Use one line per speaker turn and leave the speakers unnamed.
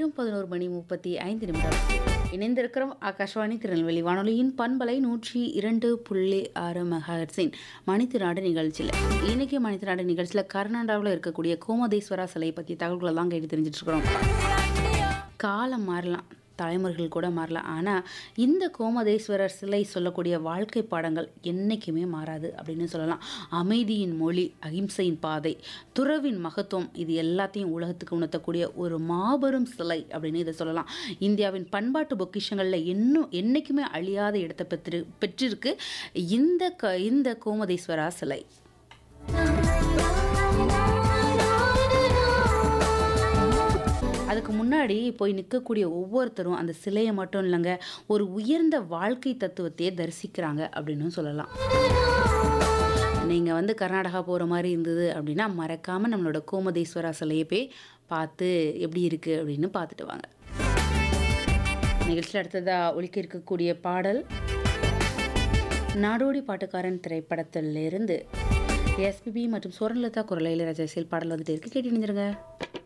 நேரம் பதினோரு மணி முப்பத்தி ஐந்து நிமிடம் இணைந்திருக்கிறோம் ஆகாஷ்வாணி திருநெல்வேலி வானொலியின் பண்பலை நூற்றி இரண்டு புள்ளி ஆறு மெகாஹெட்ஸின் மணித்திராடு நிகழ்ச்சியில் இன்னைக்கு மணித்திராடு நிகழ்ச்சியில் கர்நாடகாவில் இருக்கக்கூடிய கோமதேஸ்வரா சிலை பற்றி தகவல்களை தான் கேட்டு தெரிஞ்சிட்டு இருக்கிறோம் காலம் மாறலாம் தலைமுறைகள் கூட மாறலாம் ஆனால் இந்த கோமதேஸ்வரர் சிலை சொல்லக்கூடிய வாழ்க்கை பாடங்கள் என்றைக்குமே மாறாது அப்படின்னு சொல்லலாம் அமைதியின் மொழி அகிம்சையின் பாதை துறவின் மகத்துவம் இது எல்லாத்தையும் உலகத்துக்கு உணர்த்தக்கூடிய ஒரு மாபெரும் சிலை அப்படின்னு இதை சொல்லலாம் இந்தியாவின் பண்பாட்டு பொக்கிஷங்களில் இன்னும் என்றைக்குமே அழியாத இடத்தை பெற்று பெற்றிருக்கு இந்த க இந்த கோமதேஸ்வரா சிலை அதுக்கு முன்னாடி போய் நிற்கக்கூடிய ஒவ்வொருத்தரும் அந்த சிலையை மட்டும் இல்லைங்க ஒரு உயர்ந்த வாழ்க்கை தத்துவத்தையே தரிசிக்கிறாங்க அப்படின்னு சொல்லலாம் நீங்கள் வந்து கர்நாடகா போகிற மாதிரி இருந்தது அப்படின்னா மறக்காமல் நம்மளோட கோமதேஸ்வரா சிலையை போய் பார்த்து எப்படி இருக்குது அப்படின்னு பார்த்துட்டு வாங்க நிகழ்ச்சியில் அடுத்ததாக ஒழிக்க இருக்கக்கூடிய பாடல் நாடோடி பாட்டுக்காரன் திரைப்படத்திலிருந்து எஸ்பிபி மற்றும் சுவர்ணலதா குரலையில் ரஜசியல் பாடல் வந்துட்டு இருக்கு கேட்டு இணைஞ்சிருங்க